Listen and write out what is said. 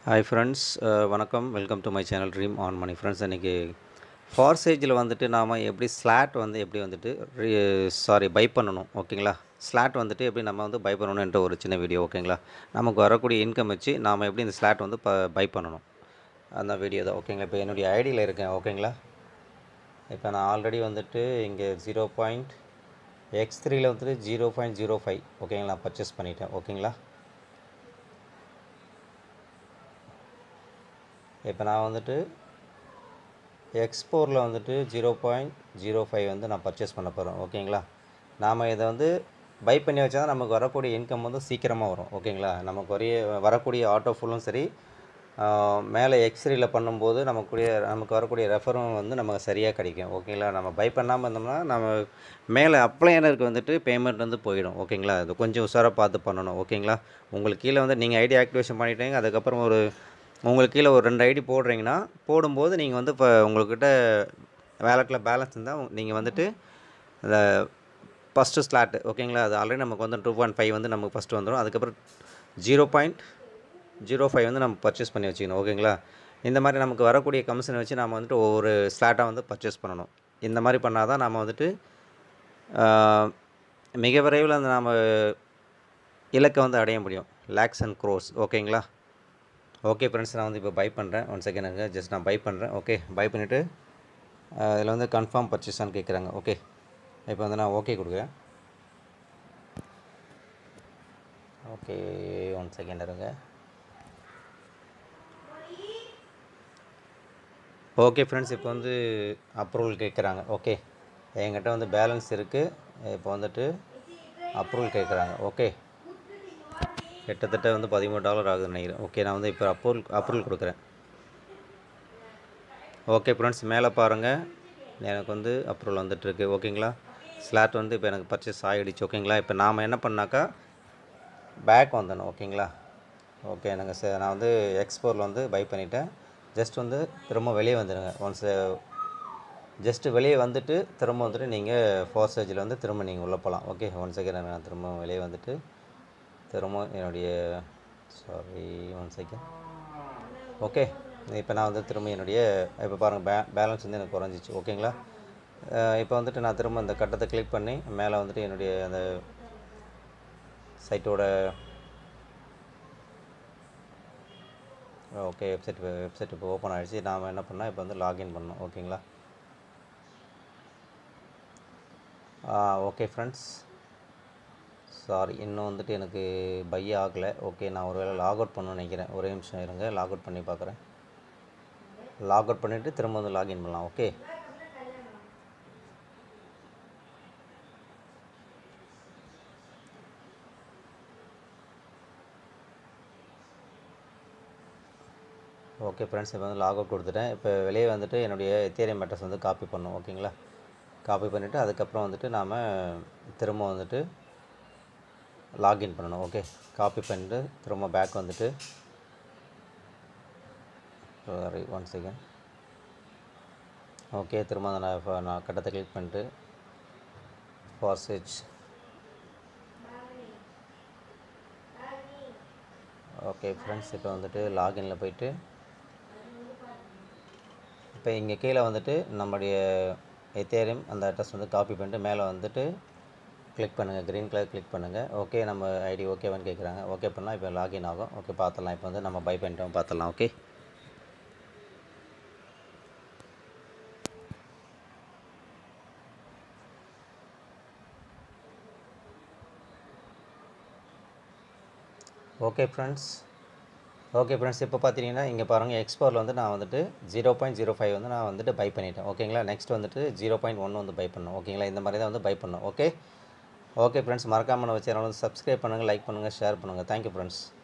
hi friends வணக்கம் welcome to my channel dream on money friends இன்றைக்கி ஃபார்சேஜில் வந்துட்டு நாம் எப்படி ஸ்லாட் வந்து எப்படி வந்துட்டு சாரி பை பண்ணணும் ஓகேங்களா ஸ்லாட் வந்துட்டு எப்படி நம்ம வந்து பை பண்ணணுன்ற ஒரு சின்ன வீடியோ ஓகேங்களா நமக்கு வரக்கூடிய இன்கம் வச்சு நாம் எப்படி இந்த ஸ்லாட் வந்து ப பை பண்ணணும் அந்த வீடியோ தான் ஓகேங்களா இப்போ என்னுடைய ஐடியில் இருக்கேன் ஓகேங்களா இப்போ நான் ஆல்ரெடி வந்துட்டு இங்கே ஜீரோ பாயிண்ட் எக்ஸ் த்ரீயில் வந்துட்டு ஜீரோ பாயிண்ட் ஜீரோ ஃபைவ் ஓகேங்களா நான் பர்ச்சேஸ் பண்ணிட்டேன் ஓகேங்களா இப்போ நான் வந்துட்டு எக்ஸ்போரில் வந்துட்டு ஜீரோ பாயிண்ட் ஜீரோ ஃபைவ் வந்து நான் பர்ச்சேஸ் பண்ண போகிறேன் ஓகேங்களா நாம் இதை வந்து பை பண்ணி வச்சா தான் நமக்கு வரக்கூடிய இன்கம் வந்து சீக்கிரமாக வரும் ஓகேங்களா நமக்கு வரைய வரக்கூடிய ஆட்டோ ஃபுல்லும் சரி ஆஹ், மேலே எக்ஸ்ரேயில் பண்ணும்போது நமக்குரிய நமக்கு வரக்கூடிய ரெஃபரும் வந்து நமக்கு சரியாக கிடைக்கும் ஓகேங்களா நம்ம பை பண்ணாமல் இருந்தோம்னா நம்ம மேலே அப்ளைனருக்கு வந்துட்டு பேமெண்ட் வந்து போயிடும் ஓகேங்களா அது கொஞ்சம் உஷாராக பார்த்து பண்ணணும் ஓகேங்களா உங்களுக்கு கீழே வந்து நீங்கள் ஐடி ஆக்டிவேஷன் பண்ணிட்டீங்க அதுக்கப்புறம் ஒரு உங்களுக்கு கீழே ஒரு ரெண்டு ஐடி போடுறீங்கன்னா போடும்போது நீங்கள் வந்து இப்போ உங்கள்கிட்ட வேலட்டில் பேலன்ஸ் இருந்தால் நீங்கள் வந்துட்டு அந்த ஃபஸ்ட்டு ஸ்லாட்டு ஓகேங்களா அது ஆல்ரெடி நமக்கு வந்து டூ பாயிண்ட் ஃபைவ் வந்து நமக்கு ஃபஸ்ட்டு வந்துடும் அதுக்கப்புறம் ஜீரோ பாயிண்ட் ஜீரோ ஃபைவ் வந்து நம்ம பர்ச்சேஸ் பண்ணி வச்சுக்கணும் ஓகேங்களா இந்த மாதிரி நமக்கு வரக்கூடிய கமிஷனை வச்சு நம்ம வந்துட்டு ஒவ்வொரு ஸ்லாட்டாக வந்து பர்ச்சேஸ் பண்ணணும் இந்த மாதிரி பண்ணால் தான் நம்ம வந்துட்டு ஆஹ், மிக விரைவில் அந்த நம்ம இலக்கை வந்து அடைய முடியும் லேக்ஸ் அண்ட் க்ரோஸ் ஓகேங்களா ஓகே ஃப்ரெண்ட்ஸ் நான் வந்து இப்போ பை பண்ணுறேன் ஒன் செகண்ட் எனக்கு ஜஸ்ட் நான் பை பண்ணுறேன் ஓகே பை பண்ணிவிட்டு இதில் வந்து கன்ஃபார்ம் பர்ச்சேஸான்னு கேட்குறாங்க ஓகே இப்போ வந்து நான் ஓகே கொடுக்குறேன் ஓகே ஒன் செகண்ட் இருங்க ஓகே ஃப்ரெண்ட்ஸ் இப்போ வந்து அப்ரூவல் கேட்குறாங்க ஓகே என்கிட்ட வந்து பேலன்ஸ் இருக்குது இப்போ வந்துட்டு அப்ரூவல் கேட்குறாங்க ஓகே கிட்டத்தட்ட வந்து பதிமூணு டாலர் ஆகுதுன்னு நினைக்கிறேன் ஓகே நான் வந்து இப்போ அப்ரூவல் அப்ரூவல் கொடுக்குறேன் ஓகே ஃப்ரெண்ட்ஸ் மேலே பாருங்கள் எனக்கு வந்து அப்ரூவல் வந்துட்டுருக்கு ஓகேங்களா ஸ்லாட் வந்து இப்போ எனக்கு பர்ச்சேஸ் ஆகிடுச்சு ஓகேங்களா இப்போ நாம் என்ன பண்ணாக்கா பேக் வந்துடணும் ஓகேங்களா ஓகே எனக்கு ச நான் வந்து எக்ஸ்போரில் வந்து பை பண்ணிட்டேன் ஜஸ்ட் வந்து திரும்ப வெளியே வந்துடுங்க ஒன்ஸ் ஜஸ்ட்டு வெளியே வந்துட்டு திரும்ப வந்துட்டு நீங்கள் ஃபோர்சேஜில் வந்து திரும்ப நீங்கள் உள்ளே போகலாம் ஓகே ஒன் செகண்ட் நான் திரும்ப வெளியே வந்துட்டு திரும்ப என்னுடைய சாரி ஒன் செகண்ட் ஓகே இப்போ நான் வந்து திரும்ப என்னுடைய இப்போ பாருங்கள் பே பேலன்ஸ் வந்து எனக்கு குறைஞ்சிச்சு ஓகேங்களா அஹ் இப்போ வந்துட்டு நான் திரும்ப இந்த கட்டத்தை கிளிக் பண்ணி மேலே வந்துட்டு என்னுடைய அந்த சைட்டோட ஓகே வெப்சைட் வெப்சைட் இப்போ ஓப்பன் ஆகிடுச்சு நாம் என்ன பண்ணால் இப்போ வந்து லாகின் பண்ணோம் ஓகேங்களா ஓகே ஃப்ரெண்ட்ஸ் சாரி இன்னும் வந்துட்டு எனக்கு பை ஆகலை ஓகே நான் ஒரு வேளை லாக் அவுட் பண்ணணும்னு நினைக்கிறேன் ஒரே நிமிஷம் இருங்க லாக் அவுட் பண்ணி பார்க்குறேன் லாக் அவுட் பண்ணிவிட்டு திரும்ப வந்து லாகின் பண்ணலாம் ஓகே ஓகே ஃப்ரெண்ட்ஸ் இப்போ வந்து லாக் அவுட் கொடுத்துட்டேன் இப்போ வெளியே வந்துட்டு என்னுடைய எத்தேரியம் அட்ரஸ் வந்து காப்பி பண்ணணும் ஓகேங்களா காப்பி பண்ணிவிட்டு அதுக்கப்புறம் வந்துட்டு நாம் திரும்ப வந்துட்டு லாகின் பண்ணணும் ஓகே காப்பி பண்ணிட்டு திரும்ப பேக் வந்துட்டு சாரி ஒன் செகண்ட் ஓகே திரும்ப அந்த நான் இப்போ நான் கட்டத்தை கிளிக் பண்ணிட்டு ஃபார்சேஜ் ஓகே ஃப்ரெண்ட்ஸ் இப்போ வந்துட்டு லாகின்ல போயிட்டு இப்போ இங்கே கீழே வந்துட்டு நம்முடைய எத்தேரியம் அந்த அட்ரஸ் வந்து காப்பி பண்ணிட்டு மேலே வந்துட்டு கிளிக் பண்ணுங்கள் க்ரீன் கலர் கிளிக் பண்ணுங்கள் ஓகே நம்ம ஐடி ஓகேவான்னு கேட்குறாங்க ஓகே பண்ணால் இப்போ லாகின் ஆகும் ஓகே பார்த்துடலாம் இப்போ வந்து நம்ம பை பண்ணிட்டோம் பார்த்துடலாம் okay okay friends okay friends இப்போ பார்த்தீங்கன்னா இங்கே பாருங்கள் எக்ஸ்போரில் வந்து நான் வந்துட்டு ஜீரோ பாயிண்ட் ஜீரோ ஃபைவ் வந்து நான் வந்துட்டு பை பண்ணிட்டேன் ஓகேங்களா நெக்ஸ்ட் வந்துட்டு ஜீரோ பாயிண்ட் ஒன் வந்து பை பண்ணணும் ஓகேங்களா இந்த மாதிரி தான் வந்து பை பண்ணணும் ஓகே ஓகே ஃப்ரெண்ட்ஸ் மறக்காமல் நம்ம சேனல் வந்து சப்ஸ்கிரைப் பண்ணுங்கள் லைக் பண்ணுங்கள் ஷேர் பண்ணுங்கள் தேங்க்யூ ஃப்ரெண்ட்ஸ்